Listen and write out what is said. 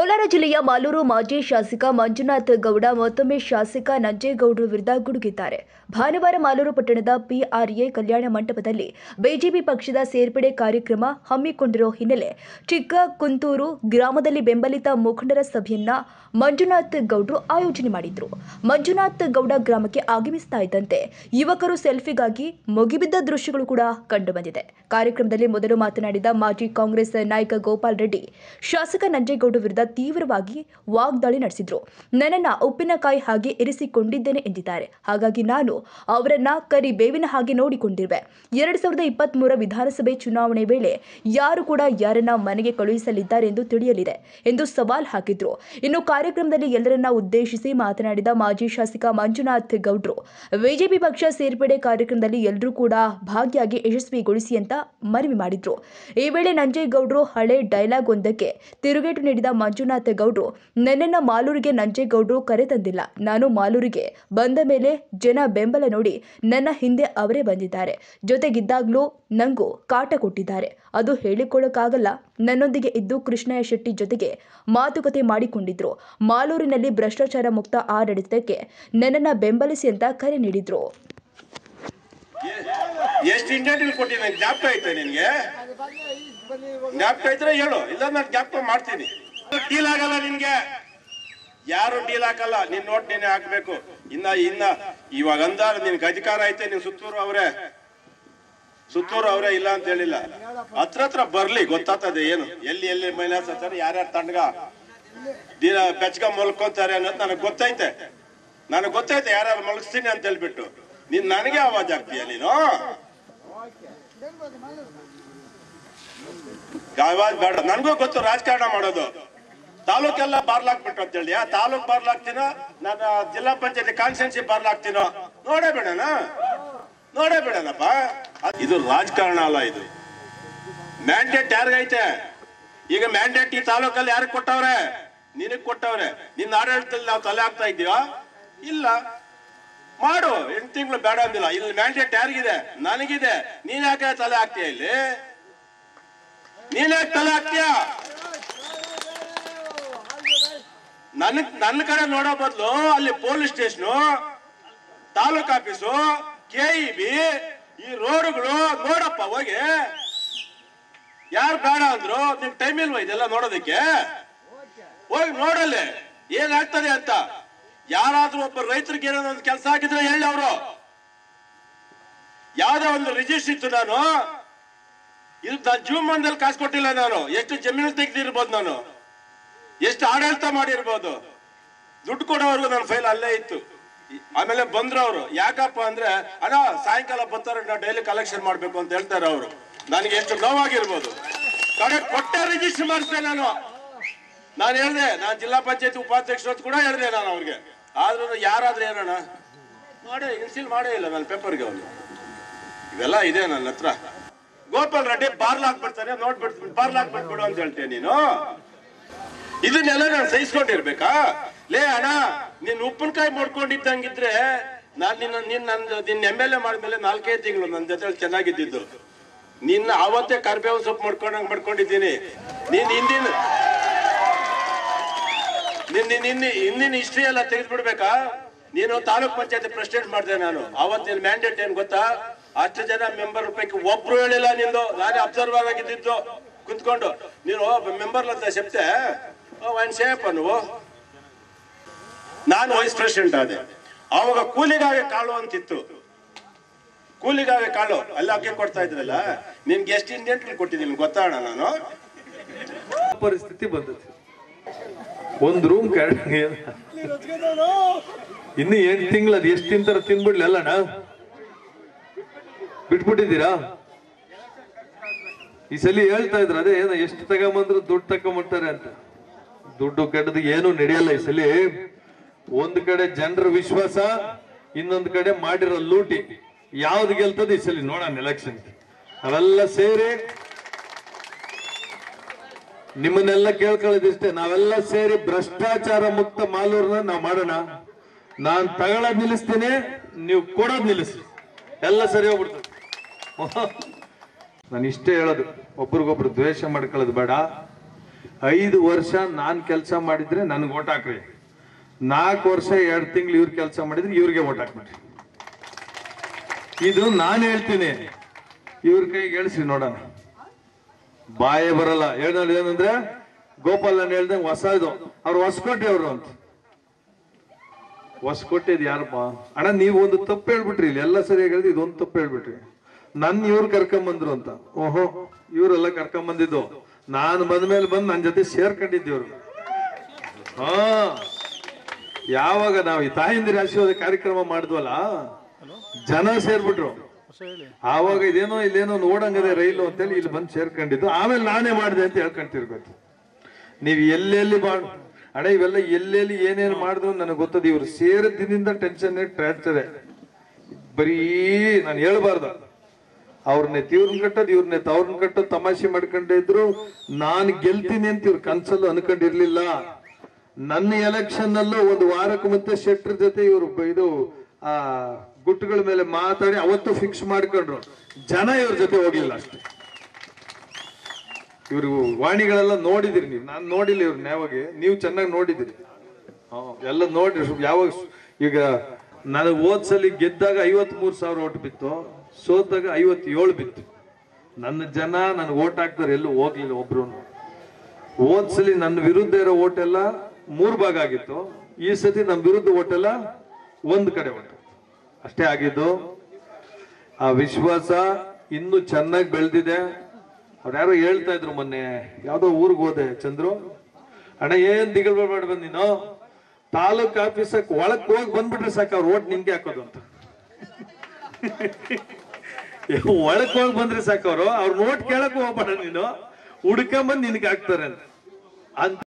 ಕೋಲಾರ ಜಿಲ್ಲೆಯ ಮಾಲೂರು ಮಾಜಿ ಶಾಸಕ ಮಂಜುನಾಥ್ ಗೌಡ ಮತ್ತೊಮ್ಮೆ ಶಾಸಕ ನಂಜೇಗೌಡರು ವಿರುದ್ಧ ಗುಡುಗಿದ್ದಾರೆ ಭಾನುವಾರ ಮಾಲೂರು ಪಟ್ಟಣದ ಪಿಆರ್ಎ ಕಲ್ಯಾಣ ಮಂಟಪದಲ್ಲಿ ಬಿಜೆಪಿ ಪಕ್ಷದ ಸೇರ್ಪಡೆ ಕಾರ್ಯಕ್ರಮ ಹಮ್ಮಿಕೊಂಡಿರೋ ಹಿನ್ನೆಲೆ ಚಿಕ್ಕ ಕುಂತೂರು ಗ್ರಾಮದಲ್ಲಿ ಬೆಂಬಲಿತ ಮುಖಂಡರ ಸಭೆಯನ್ನ ಮಂಜುನಾಥ್ ಗೌಡ್ರು ಆಯೋಜನೆ ಮಾಡಿದ್ರು ಮಂಜುನಾಥ್ ಗೌಡ ಗ್ರಾಮಕ್ಕೆ ಆಗಮಿಸ್ತಾ ಇದ್ದಂತೆ ಯುವಕರು ಸೆಲ್ಫಿಗಾಗಿ ಮುಗಿಬಿದ್ದ ದೃಶ್ಯಗಳು ಕೂಡ ಕಂಡುಬಂದಿದೆ ಕಾರ್ಯಕ್ರಮದಲ್ಲಿ ಮೊದಲು ಮಾತನಾಡಿದ ಮಾಜಿ ಕಾಂಗ್ರೆಸ್ ನಾಯಕ ಗೋಪಾಲ್ ರೆಡ್ಡಿ ಶಾಸಕ ನಂಜೇಗೌಡ ವಿರುದ್ಧ ತೀವ್ರವಾಗಿ ವಾಗ್ದಾಳಿ ನಡೆಸಿದ್ರು ನನ್ನನ್ನ ಉಪ್ಪಿನಕಾಯಿ ಹಾಗೆ ಇರಿಸಿಕೊಂಡಿದ್ದೇನೆ ಎಂದಿದ್ದಾರೆ ಹಾಗಾಗಿ ನಾನು ಅವರನ್ನ ಕರಿ ಬೇವಿನ ಹಾಗೆ ನೋಡಿಕೊಂಡಿರುವೆ ಎರಡ್ ಸಾವಿರದ ಇಪ್ಪತ್ತ್ ಮೂರ ವಿಧಾನಸಭೆ ಚುನಾವಣೆ ವೇಳೆ ಯಾರು ಕೂಡ ಯಾರನ್ನ ಮನೆಗೆ ಕಳುಹಿಸಲಿದ್ದಾರೆ ಎಂದು ತಿಳಿಯಲಿದೆ ಎಂದು ಸವಾಲ್ ಹಾಕಿದ್ರು ಇನ್ನು ಕಾರ್ಯಕ್ರಮದಲ್ಲಿ ಎಲ್ಲರನ್ನ ಉದ್ದೇಶಿಸಿ ಮಾತನಾಡಿದ ಮಾಜಿ ಶಾಸಕ ಮಂಜುನಾಥ್ ಗೌಡ್ರು ಬಿಜೆಪಿ ಪಕ್ಷ ಸೇರ್ಪಡೆ ಕಾರ್ಯಕ್ರಮದಲ್ಲಿ ಎಲ್ಲರೂ ಕೂಡ ಭಾಗಿಯಾಗಿ ಯಶಸ್ವಿಗೊಳಿಸಿ ಅಂತ ಮನವಿ ಮಾಡಿದ್ರು ಈ ವೇಳೆ ನಂಜೇಗೌಡರು ಹಳೆ ಡೈಲಾಗ್ ಒಂದಕ್ಕೆ ತಿರುಗೇಟು ನೀಡಿದ ಮಂಜುನಾಥ ಗೌಡ್ರು ನನ್ನನ್ನ ಮಾಲೂರಿಗೆ ನಂಜೇಗೌಡರು ಕರೆತಂದಿಲ್ಲ ನಾನು ಮಾಲೂರಿಗೆ ಬಂದ ಮೇಲೆ ಜನ ಬೆಂಬಲ ನೋಡಿ ನನ್ನ ಹಿಂದೆ ಅವರೇ ಬಂದಿದ್ದಾರೆ ಜೊತೆಗಿದ್ದಾಗ್ಲೂ ನಂಗೂ ಕಾಟ ಕೊಟ್ಟಿದ್ದಾರೆ ಅದು ಹೇಳಿಕೊಳ್ಳಕ್ಕಾಗಲ್ಲ ನನ್ನೊಂದಿಗೆ ಇದ್ದು ಕೃಷ್ಣಯ್ಯ ಶೆಟ್ಟಿ ಜೊತೆಗೆ ಮಾತುಕತೆ ಮಾಡಿಕೊಂಡಿದ್ರು ಮಾಲೂರಿನಲ್ಲಿ ಭ್ರಷ್ಟಾಚಾರ ಮುಕ್ತ ಆಡಳಿತಕ್ಕೆ ನನ್ನನ್ನ ಬೆಂಬಲಿಸಿ ಅಂತ ಕರೆ ನೀಡಿದ್ರು ಎಷ್ಟು ಇಂಟರ್ವ್ಯೂ ಕೊಟ್ಟಿನಿ ಜ್ಞಾಪಕ ಐತೆ ನಿನ್ಗೆ ಜ್ಞಾಪಕ ಇದ್ರೆ ಹೇಳು ಇಲ್ಲ ನಾನು ಜ್ಞಾಪಕ ಮಾಡ್ತೀನಿ ಡೀಲ್ ಆಗಲ್ಲ ನಿನ್ಗೆ ಯಾರು ಡೀಲ್ ಹಾಕಲ್ಲ ನಿನ್ ನೋಟ್ ನೀನೆ ಹಾಕ್ಬೇಕು ಇನ್ನ ಇನ್ನ ಇವಾಗ ಅಂದಾರ ನಿನ್ಗೆ ಅಧಿಕಾರ ಐತೆ ನಿನ್ ಸುತ್ತೂರು ಅವರೇ ಸುತ್ತೂರು ಅವರೇ ಇಲ್ಲ ಅಂತ ಹೇಳಿಲ್ಲ ಹತ್ರ ಹತ್ರ ಬರ್ಲಿ ಗೊತ್ತಾಗ್ತದೆ ಏನು ಎಲ್ಲಿ ಎಲ್ಲಿ ಮೈನಸ್ ಹಚ್ಚಾರೆ ಯಾರ್ಯಾರು ತಂಡ್ಗ ದಿನ ಬೆಚ್ಚಗ ಮಲ್ಕೊಂತಾರೆ ಅನ್ನೋದು ನನಗೆ ಗೊತ್ತೈತೆ ನನಗೆ ಗೊತ್ತೈತೆ ಯಾರ್ಯಾರು ಮಲಗಿಸ್ತೀನಿ ಅಂತ ಹೇಳ್ಬಿಟ್ಟು ನೀನ್ ನನಗೆ ಆವಾಜ್ ಆಗ್ತೀಯ ನೀನು ಆವಾಜ್ ಬೇಡ ನನಗೂ ಗೊತ್ತು ರಾಜಕಾರಣ ಮಾಡೋದು ತಾಲೂಕೆಲ್ಲ ಬಾರ್ಲಾಕ್ಬಿಟ್ಟು ಅಂತ ಹೇಳಿ ಆ ತಾಲೂಕ್ ಬಾರ್ಲಾಕ್ತೀನೋ ನಾನು ಜಿಲ್ಲಾ ಪಂಚಾಯತಿ ಕಾನ್ಸ್ಟೆನ್ಸಿ ಬಾರ್ಲಾಕ್ತೀನೋ ನೋಡೇ ಬಿಡೋಣ ನೋಡೇ ಬಿಡೋಣಪ್ಪ ಅದ್- ಇದು ರಾಜಕಾರಣ ಅಲ್ಲ ಇದು ಮ್ಯಾಂಡೇಟ್ ಯಾರಿಗೈತೆ ಈಗ ಮ್ಯಾಂಡೇಟ್ ಈ ತಾಲೂಕಲ್ಲಿ ಯಾರಿಗೆ ಕೊಟ್ಟವ್ರೆ ನಿನಗ್ ಕೊಟ್ಟವ್ರೆ ನಿನ್ನ ಆಡಳಿತದಲ್ಲಿ ನಾವು ತಲೆ ಹಾಕ್ತಾ ಇದೀವ ಇಲ್ಲ ಮಾಡು ಎಂಟು ತಿಂಗಳು ಬೇಡ ಅಂದಿಲ್ಲ ಇಲ್ಲಿ ಮ್ಯಾಂಡೇಟ್ ಯಾರಿಗಿದೆ ನನಗಿದೆ ನೀನ್ ಯಾಕೆ ತಲೆ ಹಾಕ್ತೀಯ ಇಲ್ಲಿ ನೀನ್ ಯಾಕೆ ತಲೆ ಹಾಕ್ತೀಯ ನನ್ ನನ್ನ ಕಡೆ ನೋಡೋ ಬದಲು ಅಲ್ಲಿ police station taluk office K E B ಈ ರೋಡ್ಗಳು ನೋಡಪ್ಪ ಹೋಗಿ ಯಾರು ಬೇಡ ಅಂದ್ರು ನಿಮ್ ಟೈಮ್ ಇಲ್ವಾ ಇದೆಲ್ಲ ನೋಡೋದಕ್ಕೆ ಹೋಗಿ ನೋಡಲ್ಲಿ ಏನಾಗ್ತದೆ ಅಂತ ಯಾರಾದ್ರೂ ಒಬ್ಬ ರೈತರಿಗೆ ಏನೋ ಒಂದು ಕೆಲಸ ಆಗಿದ್ರೆ ಹೇಳಿ ಅವರು ಯಾವ್ದೋ ಒಂದು ರಿಜಿಸ್ಟರ್ ಇತ್ತು ನಾನು ಇದು ನಾನು ಜೀವಮಾನದಲ್ಲಿ ಕಾಸು ಕೊಟ್ಟಿಲ್ಲ ನಾನು ಎಷ್ಟು ಜಮೀನು ತೆಗೆದಿರ್ಬೋದು ನಾನು ಎಷ್ಟು ಆಡಳಿತ ಮಾಡಿರ್ಬೋದು ದುಡ್ಡು ಕೊಡೋವರೆಗೂ ನನ್ನ ಫೈಲ್ ಅಲ್ಲೇ ಇತ್ತು ಆಮೇಲೆ ಬಂದ್ರು ಅವರು ಯಾಕಪ್ಪ ಅಂದ್ರೆ ಅಣ್ಣ ಸಾಯಂಕಾಲ ಬರ್ತಾರೆ ನಾವು ಡೈಲಿ ಕಲೆಕ್ಷನ್ ಮಾಡ್ಬೇಕು ಅಂತ ಹೇಳ್ತಾರೆ ಅವರು ನನಗೆ ಎಷ್ಟು ನೋವಾಗಿರ್ಬೋದು ಕಡೆ ಕೊಟ್ಟೆ ರಿಜಿಸ್ಟರ್ ಮಾಡಿಸ್ದೆ ನಾನು ನಾನು ಹೇಳ್ದೆ ನಾನು ಜಿಲ್ಲಾ ಪಂಚಾಯತಿ ಉಪಾಧ್ಯಕ್ಷ ಹೊತ್ತು ಕೂಡ ಹೇಳ್ದೆ ನಾನು ಅವ್ರಿಗೆ ಆದ್ರೂ ಯಾರಾದ್ರೂ ಏನಣ್ಣ ಮಾಡೇ ಇನ್ಸಿಲ್ ಮಾಡೇ ಇಲ್ಲ ನನ್ನ ಪೇಪರ್ಗೆ ಅವನು ಇವೆಲ್ಲ ಇದೆ ನನ್ನ ಹತ್ರ ಗೋಪಾಲ್ ರೆಡ್ಡಿ ಬಾರ್ಲ್ ಹಾಕ್ಬಿಡ್ತಾರೆ ನೋಡ್ಬಿಡ್ತೀನಿ ಬಾರ್ಲ್ ಹಾಕ್ಬಿಟ್ಬಿಡು ಅಂತ ಹೇಳ್ತೇನೆ ನೀನು ಇದನ್ನೆಲ್ಲ ನಾನು ಸಹಿಸ್ಕೊಂಡಿರ್ಬೇಕಾ ಲೇ ಅಣ್ಣ ನೀನ್ ಉಪ್ಪಿನಕಾಯಿ ಮಾಡ್ಕೊಂಡಿದ್ದಂಗಿದ್ರೆ ನಾನ್ ನಿನ್ನ ನಿನ್ ನನ್ನ ನಿನ್ನ ಎಮ್ ಎಲ್ ಎ ಮಾಡಿದ್ಮೇಲೆ ನಾಲ್ಕೈದು ತಿಂಗಳು ನನ್ನ ಜೊತೆ ಚೆನ್ನಾಗಿದ್ದಿದ್ದು ನಿನ್ನ ಅವತ್ತೇ ಕರ್ಬೇವು ಸೊಪ್ಪು ಮಾಡ್ಕೊಂಡಂಗ್ ಮಾಡ್ಕೊಂಡಿದ್ದೀನಿ ನೀನ್ ಹಿಂದಿನ ನಿನ್ನ ನಿನ್ನ ಹಿಂದಿನ ಹಿಸ್ಟ್ರಿ ಎಲ್ಲ ತೆಗೆದ್ಬಿಡ್ಬೇಕಾ ನೀನು ತಾಲೂಕ್ ಪಂಚಾಯತ್ ಪ್ರೆಸಿಡೆಂಟ್ ಮಾಡಿದೆ ನಾನು ಅವತ್ತಿನ ಮ್ಯಾಂಡೇಟ್ ಏನ್ ಗೊತ್ತಾ ಅಷ್ಟು ಜನ ಮೆಂಬರ್ ಪೈಕಿ ಒಬ್ರು ಹೇಳಿಲ್ಲ ನಿಂದು ನಾನೇ ಅಬ್ಸರ್ವರ್ ಆಗಿದ್ದಿದ್ದು ಕುಂತ್ಕೊಂಡು ನೀನು ಮೆಂಬರ್ ಅಂತ ಚೆಪ್ತೆ ಒನ್ ಸೇಪ ನೀವು ನಾನು ವೈಸ್ ಪ್ರೆಸಿಡೆಂಟ್ ಆದೆ ಅವಾಗ ಕೂಲಿಗಾವೆ ಕಾಳು ಅಂತಿತ್ತು ಕೂಲಿಗಾವೆ ಕಾಳು ಅಲ್ಲಿ ಅಕ್ಕಿ ಕೊಡ್ತಾ ಇದ್ರಲ್ಲ ನಿನ್ಗೆ ಎಷ್ಟು ಇಂಡೆಂಟ್ ಕೊಟ್ಟಿದ್ದೀನಿ ಗೊತ್ತಾಣ ನಾನು ಪರಿಸ್ಥಿತಿ ಬಂದದ್ದು ಒಂದ್ ರೂಮ್ ಇನ್ನು ಎಂಟು ತಿಂಗಳು ಅದು ಎಷ್ಟು ತಿಂತಾರ ತಿನ್ಬಿಡ್ಲಿ ಅಲ್ಲಣ್ಣ ಬಿಟ್ಬಿಟ್ಟಿದ್ದೀರಾ ಈ ಸಲ ಹೇಳ್ತಾ ಇದ್ರ ಅದೇ ಏನೋ ಎಷ್ಟು ತಗೊಂಬಂದ್ರು ದುಡ್ಡು ತಗೊಂಬರ್ತಾರೆ ಅಂತ ದುಡ್ಡು ಕೆಟ್ಟದು ಏನು ನಡೆಯಲ್ಲ ಈ ಸಲ ಒಂದ್ ಕಡೆ ಜನರ ವಿಶ್ವಾಸ ಇನ್ನೊಂದ್ ಕಡೆ ಮಾಡಿರೋ ಲೂಟಿ ಯಾವ್ದು ಗೆಲ್ತದ ಈ ಸಲ ನೋಡೋಣ ಎಲೆಕ್ಷನ್ ಅವೆಲ್ಲ ಸೇರಿ ನಿಮ್ಮನ್ನೆಲ್ಲ ಕೇಳ್ಕೊಳ್ಳೋದಿಷ್ಟೇ ನಾವೆಲ್ಲ ಸೇರಿ ಭ್ರಷ್ಟಾಚಾರ ಮುಕ್ತ ಮಾಲೂರ್ನ ನಾವು ಮಾಡೋಣ ನಾನ್ ತಗೊಳೋದ್ ನಿಲ್ಲಿಸ್ತೀನಿ ನೀವು ಕೊಡೋದ್ ನಿಲ್ಲಿಸಿ ಎಲ್ಲ ಸರಿ ಹೋಗ್ಬಿಡ್ತದೆ ನಾನು ಇಷ್ಟೇ ಹೇಳೋದು ಒಬ್ರಿಗೊಬ್ರು ದ್ವೇಷ ಮಾಡ್ಕೊಳ್ಳೋದು ಬೇಡ ಐದು ವರ್ಷ ನಾನ್ ಕೆಲಸ ಮಾಡಿದ್ರೆ ನನ್ಗೆ ಓಟ್ ಹಾಕ್ರಿ ನಾಲ್ಕು ವರ್ಷ ಎರಡು ತಿಂಗಳು ಇವ್ರ ಕೆಲಸ ಮಾಡಿದ್ರೆ ಇವ್ರಿಗೆ ಓಟ್ ಹಾಕ್ಬಿಡ್ರಿ ಇದು ನಾನು ಹೇಳ್ತೀನಿ ಇವ್ರ ಕೈಗೆ ಹೇಳಿಸಿ ನೋಡೋಣ ಬಾಯೇ ಬರಲ್ಲ ಹೇಳೋದು ಏನಂದ್ರೆ ಗೋಪಾಲನ್ ಹೇಳ್ದಂಗೆ ಹೊಸ ಇದು ಅವ್ರು ಹೊಸಕೋಟೆ ಅವರು ಅಂತ ಹೊಸಕೋಟೆದು ಯಾರಪ್ಪ ಅಣ್ಣ ನೀವು ಒಂದು ತಪ್ಪು ಹೇಳ್ಬಿಟ್ರಿ ಇಲ್ಲಿ ಎಲ್ಲ ಸರಿಯಾಗಿ ಹೇಳಿದ್ರೆ ಇದೊಂದು ತಪ್ಪು ಹೇಳ್ಬಿಟ್ರಿ ನನ್ ಇವ್ರು ಕರ್ಕೊಂಬಂದ್ರು ಅಂತ ಓಹೋ ಇವರೆಲ್ಲ ಕರ್ಕೊಂಬಂದಿದ್ದು ನಾನು ಬಂದ್ಮೇಲೆ ಬಂದು ನನ್ನ ಜೊತೆ ಸೇರ್ಕೊಂಡಿದ್ದೀವ್ರು ಹಾ ಯಾವಾಗ ನಾವು ಈ ತಾಯಿಂದಿರ ಆಶೀರ್ವಾದ ಕಾರ್ಯಕ್ರಮ ಮಾಡಿದ್ವಲ್ಲ ಜನ ಸೇರ್ಬಿಟ್ರು ಆವಾಗ ಇದೇನೋ ಇಲ್ಲೇನೋ ನೋಡಂಗದೆ ರೈಲು ಅಂತೇಳಿ ಇಲ್ಲಿ ಬಂದು ಸೇರ್ಕೊಂಡಿದ್ದು ಆಮೇಲೆ ನಾನೇ ಮಾಡಿದೆ ಅಂತ ಹೇಳ್ಕೊಂತಿರ್ಬೇಕು ನೀವು ಎಲ್ಲೆಲ್ಲಿ ಮಾಡ್ ಅಣ್ಣ ಇವೆಲ್ಲ ಎಲ್ಲೆಲ್ಲಿ ಏನೇನು ಮಾಡಿದ್ರು ನನಗೆ ಗೊತ್ತದ ಇವ್ರು ಸೇರಿದ್ದಿಂದ ಟೆನ್ಷನ್ ಟ್ರಾನ್ಸ್ಫರ್ ಬರೀ ನಾನು ಹೇಳ್ಬಾರ್ದು ಅವ್ರನ್ನೇ ಇವ್ರನ್ನ ಕಟ್ಟೋದು ಇವ್ರನ್ನೇ ಅವ್ರನ್ನ ಕಟ್ಟೋದು ತಮಾಷೆ ಮಾಡ್ಕೊಂಡೇ ಇದ್ರು ನಾನು ಗೆಲ್ತೀನಿ ಅಂತ ಇವ್ರ ಕನ್ಸಲ್ಲೂ ಅನ್ಕೊಂಡಿರ್ಲಿಲ್ಲ ನನ್ನ ಎಲೆಕ್ಷನ್ ಅಲ್ಲೂ ಒಂದು ವಾರಕ್ಕೆ ಮತ್ತೆ ಶೆಟ್ರ್ ಜೊತೆ ಇವರು ಇದು ಆ ಗುಟ್ಟುಗಳ ಮೇಲೆ ಮಾತಾಡಿ ಅವತ್ತು ಫಿಕ್ಸ್ ಮಾಡ್ಕೊಂಡ್ರು ಜನ ಇವ್ರ ಜೊತೆ ಹೋಗ್ಲಿಲ್ಲ ಅಷ್ಟೇ ಇವ್ರು ವಾಣಿಗಳೆಲ್ಲ ನೋಡಿದಿರಿ ನೀವು ನಾನು ನೋಡಿಲ್ಲ ಇವ್ರನ್ನ ಯಾವಾಗ ನೀವು ಚೆನ್ನಾಗಿ ನೋಡಿದಿರಿ ಹ್ಮ್, ಎಲ್ಲ ನೋಡ್ರಿ ಸ್ವಲ್ಪ ಯಾವಾಗ ಸ್- ಈಗ ನನಗೆ ಓದ್ಸಲಿ ಗೆದ್ದಾಗ ಐವತ್ ಮೂರು ಸಾವಿರ ಓಟ್ ಬಿತ್ತು ಸೋತಾಗ ಐವತ್ತೇಳು ಬಿತ್ತು ನನ್ನ ಜನ ನನಗೆ ಓಟ್ ಹಾಕ್ತಾರೆ ಎಲ್ಲೂ ಹೋಗ್ಲಿಲ್ಲ ಒಬ್ರು ಓದ್ಸಲಿ ನನ್ನ ವಿರುದ್ಧ ಇರೋ ಓಟ್ ಎಲ್ಲ ಮೂರ್ ಭಾಗ ಆಗಿತ್ತು ಈ ಸತಿ ನಮ್ಮ ವಿರುದ್ಧ ಓಟ್ ಎಲ್ಲ ಒಂದ್ ಕಡೆ ಓಟ್ ಅಷ್ಟೇ ಆಗಿದ್ದು ಆ ವಿಶ್ವಾಸ ಇನ್ನೂ ಚೆನ್ನಾಗಿ ಬೆಳೆದಿದೆ ಅವ್ರು ಯಾರೋ ಹೇಳ್ತಾ ಇದ್ರು ಮೊನ್ನೆ ಯಾವ್ದೋ ಊರಿಗೆ ಹೋದೆ ಚಂದ್ರು ಅಣ್ಣ ಏನ್ ದಿಗಲ್ ಮಾಡಿ ಬಂದ್ ನೀನು ತಾಲೂಕ್ ಆಫೀಸಕ್ ಒಳಕ್ ಹೋಗಿ ಬಂದ್ಬಿಟ್ರೆ ಸಾಕು ಅವ್ರ ಓಟ್ ನಿನ್ಗೆ ಹಾಕೋದು ಅಂತ ಒಳಕ್ ಹೋಗಿ ಬಂದ್ರೆ ಸಾಕು ಅವರು ಅವ್ರ ನೋಟ್ ಕೇಳಕ್ ಹೋಗ್ಬೇಡ ನೀನು ಹುಡ್ಕೊಂಬಂದ್ ನಿನ್ಗೆ ಹಾಕ್ತಾರೆ ಅಂತ ಅಂತ